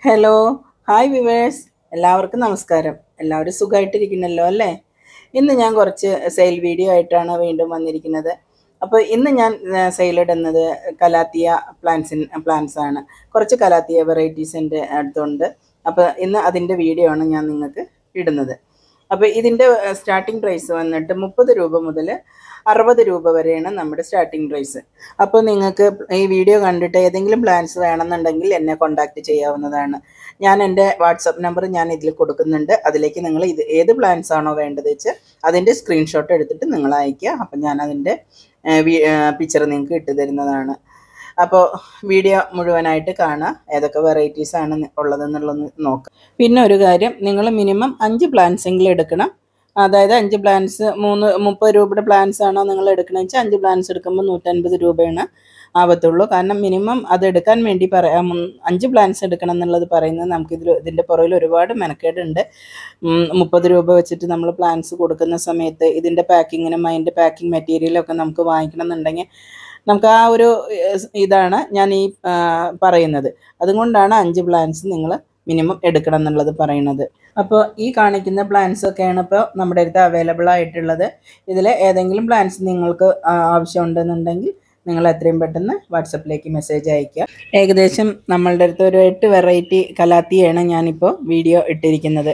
hello hi viewers എല്ലാവർക്കും നമസ്കാരം എല്ലാവരും സുഖമായിട്ടിരിക്കുന്നല്ലോ അല്ലേ ഇന്ന് ഞാൻ കുറച്ച് സെയിൽ വീഡിയോ ആയിട്ടാണ് വീണ്ടും വന്നിരിക്കുന്നത് അപ്പോൾ ഇന്ന് ഞാൻ സെയിലിടുന്നത് കലാത്തിയ പ്ലാന്റ്സിൻ പ്ലാന്റ്സ് ആണ് കുറച്ച് കലാത്തിയ വെറൈറ്റീസ് എൻ്റെ അടുത്തുണ്ട് അപ്പോൾ ഇന്ന് അതിൻ്റെ വീഡിയോ ആണ് ഞാൻ നിങ്ങൾക്ക് ഇടുന്നത് അപ്പോൾ ഇതിൻ്റെ സ്റ്റാർട്ടിംഗ് പ്രൈസ് വന്നിട്ട് മുപ്പത് രൂപ മുതൽ അറുപത് രൂപ വരെയാണ് നമ്മുടെ സ്റ്റാർട്ടിംഗ് പ്രൈസ് അപ്പോൾ നിങ്ങൾക്ക് ഈ വീഡിയോ കണ്ടിട്ട് ഏതെങ്കിലും പ്ലാൻസ് വേണമെന്നുണ്ടെങ്കിൽ എന്നെ കോൺടാക്റ്റ് ചെയ്യാവുന്നതാണ് ഞാൻ എൻ്റെ വാട്സപ്പ് നമ്പർ ഞാൻ ഇതിൽ കൊടുക്കുന്നുണ്ട് അതിലേക്ക് നിങ്ങൾ ഇത് ഏത് പ്ലാൻസ് ആണോ വേണ്ടത് വെച്ച് അതിൻ്റെ സ്ക്രീൻഷോട്ട് എടുത്തിട്ട് നിങ്ങൾ അയയ്ക്കുക അപ്പം ഞാൻ അതിൻ്റെ പിക്ചർ നിങ്ങൾക്ക് ഇട്ട് തരുന്നതാണ് അപ്പോൾ വീഡിയോ മുഴുവനായിട്ട് കാണുക ഏതൊക്കെ വെറൈറ്റീസ് ആണ് ഉള്ളതെന്നുള്ളത് നോക്കുക പിന്നെ ഒരു കാര്യം നിങ്ങൾ മിനിമം അഞ്ച് പ്ലാൻസ് എങ്കിലും എടുക്കണം അതായത് അഞ്ച് പ്ലാൻസ് മൂന്ന് മുപ്പത് രൂപയുടെ പ്ലാൻസ് ആണോ നിങ്ങൾ എടുക്കണമെന്ന് വെച്ചാൽ അഞ്ച് പ്ലാൻസ് എടുക്കുമ്പോൾ നൂറ്റൻപത് രൂപയാണ് ആവത്തുള്ളൂ കാരണം മിനിമം അത് എടുക്കാൻ വേണ്ടി പറയാം അഞ്ച് പ്ലാൻസ് എടുക്കണം എന്നുള്ളത് പറയുന്നത് നമുക്കിതിൽ ഇതിൻ്റെ പുറകിൽ ഒരുപാട് മെനക്കേടുണ്ട് മുപ്പത് രൂപ വെച്ചിട്ട് നമ്മൾ പ്ലാൻസ് കൊടുക്കുന്ന സമയത്ത് ഇതിൻ്റെ പാക്കിങ്ങിനും അതിൻ്റെ പാക്കിംഗ് മെറ്റീരിയലൊക്കെ നമുക്ക് വാങ്ങിക്കണം എന്നുണ്ടെങ്കിൽ നമുക്ക് ആ ഒരു ഇതാണ് ഞാൻ ഈ പറയുന്നത് അതുകൊണ്ടാണ് അഞ്ച് പ്ലാൻസ് നിങ്ങൾ മിനിമം എടുക്കണം എന്നുള്ളത് പറയുന്നത് അപ്പോൾ ഈ കാണിക്കുന്ന പ്ലാൻസ് ഒക്കെയാണ് ഇപ്പോൾ നമ്മുടെ അടുത്ത് അവൈലബിൾ ആയിട്ടുള്ളത് ഇതിൽ ഏതെങ്കിലും പ്ലാൻസ് നിങ്ങൾക്ക് ആവശ്യമുണ്ടെന്നുണ്ടെങ്കിൽ നിങ്ങൾ എത്രയും പെട്ടെന്ന് വാട്സപ്പിലേക്ക് മെസ്സേജ് അയയ്ക്കുക ഏകദേശം നമ്മളുടെ അടുത്ത് ഒരു എട്ട് വെറൈറ്റി കലാത്തിയാണ് ഞാനിപ്പോൾ വീഡിയോ ഇട്ടിരിക്കുന്നത്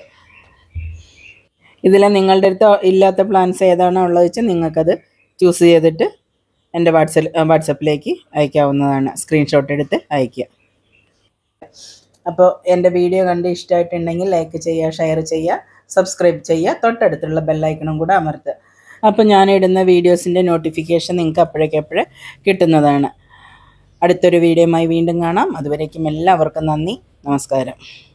ഇതിൽ നിങ്ങളുടെ അടുത്ത് ഇല്ലാത്ത പ്ലാൻസ് ഏതാണോ ഉള്ളത് വെച്ചാൽ നിങ്ങൾക്കത് ചൂസ് ചെയ്തിട്ട് എൻ്റെ വാട്സപ്പ് വാട്സപ്പിലേക്ക് അയക്കാവുന്നതാണ് സ്ക്രീൻഷോട്ട് എടുത്ത് അയയ്ക്കുക അപ്പോൾ എൻ്റെ വീഡിയോ കണ്ട് ഇഷ്ടമായിട്ടുണ്ടെങ്കിൽ ലൈക്ക് ചെയ്യുക ഷെയർ ചെയ്യുക സബ്സ്ക്രൈബ് ചെയ്യുക തൊട്ടടുത്തുള്ള ബെല്ലൈക്കണും കൂടെ അമർത്തുക അപ്പോൾ ഞാനിടുന്ന വീഡിയോസിൻ്റെ നോട്ടിഫിക്കേഷൻ നിങ്ങൾക്ക് അപ്പോഴേക്കപ്പോഴേ കിട്ടുന്നതാണ് അടുത്തൊരു വീഡിയോയുമായി വീണ്ടും കാണാം അതുവരേക്കും എല്ലാവർക്കും നന്ദി നമസ്കാരം